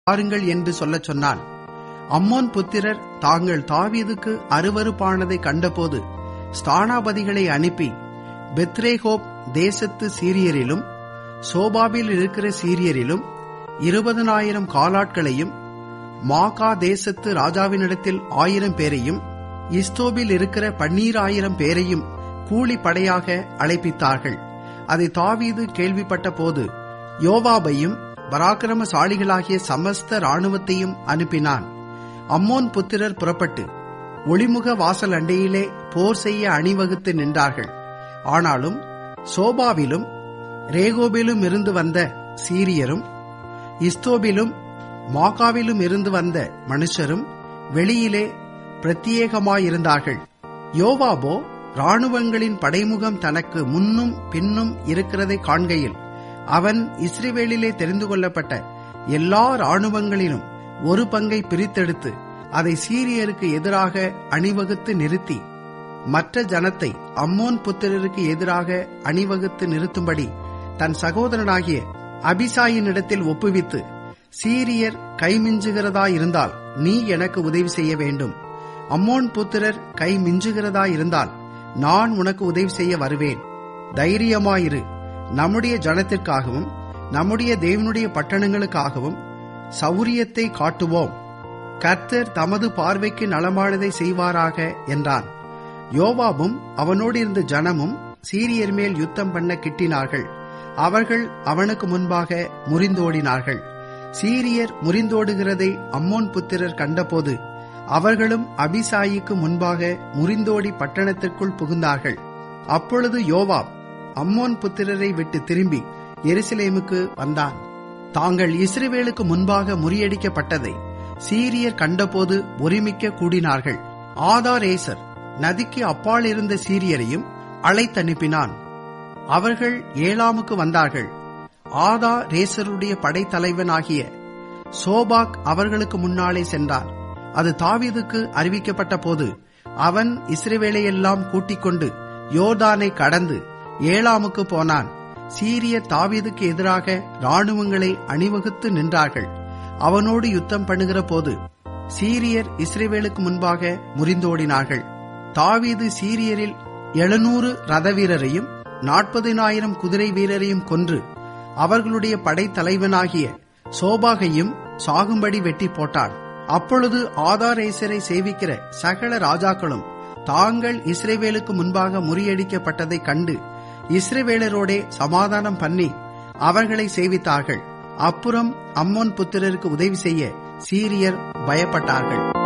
பாருங்கள் என்று சொல்லச் சொன்னான் அம்மோன் புத்திரர் தாங்கள் தாவீதுக்கு அருவருப்பானதை கண்டபோது ஸ்தானாபதிகளை அனுப்பி பெத்ரேகோப் தேசத்து சீரியரிலும் சோபாவில் இருக்கிற சீரியரிலும் இருபதனாயிரம் காலாட்களையும் மாகா தேசத்து ராஜாவினிடத்தில் ஆயிரம் பேரையும் இஸ்தோபில் இருக்கிற பன்னீராயிரம் பேரையும் கூலி படையாக அழைப்பித்தார்கள் அதை தாவீது கேள்விப்பட்ட போது யோவாபையும் பராக்கிரமசாலிகளாகிய சமஸ்த இராணுவத்தையும் அனுப்பினான் அம்மோன் புத்திரர் புறப்பட்டு ஒளிமுக வாசல் அண்டையிலே போர் செய்ய அணிவகுத்து நின்றார்கள் ஆனாலும் சோபாவிலும் ரேகோபிலும் இருந்து வந்த சீரியரும் இஸ்தோபிலும் மாகாவிலும் இருந்து வந்த மனுஷரும் வெளியிலே பிரத்யேகமாயிருந்தார்கள் யோவாபோ இராணுவங்களின் படைமுகம் தனக்கு முன்னும் பின்னும் இருக்கிறதை காண்கையில் அவன் இஸ்ரேவேலிலே தெரிந்து கொள்ளப்பட்ட எல்லா இராணுவங்களிலும் ஒரு பங்கை பிரித்தெடுத்து அதை சீரியருக்கு எதிராக அணிவகுத்து நிறுத்தி மற்ற ஜனத்தை அம்மோன் புத்திரருக்கு எதிராக அணிவகுத்து நிறுத்தும்படி தன் சகோதரனாகிய அபிசாயினிடத்தில் ஒப்புவித்து சீரியர் கைமிஞ்சுகிறதாயிருந்தால் நீ எனக்கு உதவி செய்ய வேண்டும் அம்மோன் புத்திரர் கை மிஞ்சுகிறதாயிருந்தால் நான் உனக்கு உதவி செய்ய வருவேன் தைரியமாயிரு நம்முடைய ஜனத்திற்காகவும் நம்முடைய தேவனுடைய பட்டணங்களுக்காகவும் சௌரியத்தை காட்டுவோம் கர்த்தர் தமது பார்வைக்கு நலமானதை செய்வாராக என்றான் யோவாபும் அவனோடு இருந்த ஜனமும் சீரியர் மேல் யுத்தம் பண்ண கிட்டினார்கள் அவர்கள் அவனுக்கு முன்பாக முறிந்தோடினார்கள் சீரியர் முறிந்தோடுகிறதை அம்மோன் புத்திரர் கண்டபோது அவர்களும் அபிசாயிக்கு முன்பாக முறிந்தோடி பட்டணத்திற்குள் புகுந்தார்கள் அப்பொழுது யோவாப் அம்மோன் புத்திரரை விட்டு திரும்பி எருசலேமுக்கு வந்தான் தாங்கள் இஸ்ரேவேலுக்கு முன்பாக முறியடிக்கப்பட்டதை சீரியர் கண்டபோது ஒருமிக்க கூடினார்கள் ஆதாரேசர் நதிக்கு அப்பால் இருந்த சீரியரையும் அழைத்தனுப்பினான் அவர்கள் ஏலாமுக்கு வந்தார்கள் ஆதா ரேசருடைய படைத்தலைவனாகிய சோபாக் அவர்களுக்கு முன்னாலே சென்றான் அது தாவீதுக்கு அறிவிக்கப்பட்ட போது அவன் இஸ்ரேவேலையெல்லாம் கூட்டிக் கொண்டு யோர்தானை கடந்து ஏலாமுக்கு போனான் சீரிய தாவீதுக்கு எதிராக இராணுவங்களை அணிவகுத்து நின்றார்கள் அவனோடு யுத்தம் பண்ணுகிற போது சீரியர் இஸ்ரேவேலுக்கு முன்பாக முறிந்தோடினார்கள் தாவீது சீரியரில் எழுநூறு ரத வீரரையும் நாற்பதினாயிரம் குதிரை வீரரையும் கொன்று அவர்களுடைய படைத்தலைவனாகிய சோபாகையும் சாகும்படி வெட்டி போட்டான் அப்பொழுது ஆதாரேசரை சேவிக்கிற சகல ராஜாக்களும் தாங்கள் இஸ்ரேவேலுக்கு முன்பாக முறியடிக்கப்பட்டதை கண்டு இஸ்ரேவேலரோடே சமாதானம் பண்ணி அவர்களை சேவித்தார்கள் அப்புறம் அம்மோன் புத்திரருக்கு உதவி செய்ய சீரியர் பயப்பட்டார்கள்